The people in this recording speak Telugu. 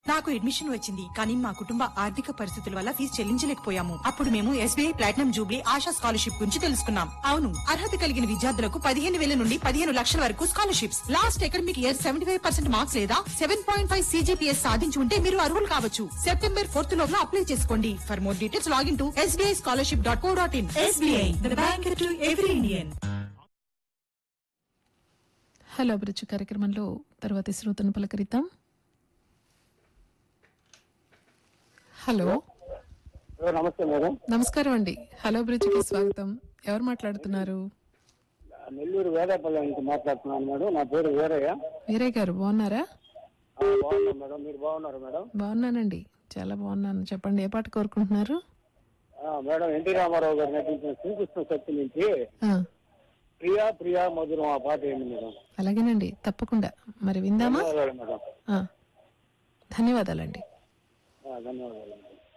నాకు అడ్మిషన్ వచ్చింది కానీ మా కుటుంబ ఆర్థిక పరిస్థితుల వల్ల ఫీజు చెల్లించలేకపోయాము అప్పుడు మేము SBI platinum jubilee Asha scholarship గురించి తెలుసుకున్నాం అవును అర్హత కలిగిన విద్యార్థులకు పదిహేను వేల నుండి పదిహేను లక్షల వరకు scholarships last academic year seventy five percent marks లేదా సెవెన్ పాయింట్ ఫైవ్ సీజీపీఎస్ సాధించి ఉంటే మీరు అర్హులు కావచ్చు సెప్టెంబర్ ఫోర్త్ లోపల అప్లై చేసుకోండి for more details login to SBI scholarship dot co dot in SBI the bank to every Indian hello అభిరుచి కార్యక్రమంలో తర్వాతి శ్రోతను పలకరిద్దాం హలో హలో నమస్తే మేడం నమస్కారం అండి హలో అభిరుచికి స్వాగతం ఎవరు మాట్లాడుతున్నారు నెల్లూరు వేదాపల్లి నుంచి మాట్లాడుతున్నాను మేడం నా పేరు వీరయ్య వీరే గారు బాగున్నారా ఆ, బాగున్నాను మేడం మీరు బాగున్నారు మేడం బాగున్నానండి చాలా బాగున్నాను చెప్పండి ఏ పాట కోరుకుంటున్నారు ఆ, మేడం ఎన్టీ రామారావు గారు నటించిన శ్రీకృష్ణ శక్తి నుంచి ఆ, ప్రియా ప్రియా మధురం ఆ పాట ఏంటి మేడం అలాగేనండి తప్పకుండా మరి విందామా ధన్యవాదాలు మేడం ఆ, ధన్యవాదాలండి ఆ, ధన్యవాదాలు మేడం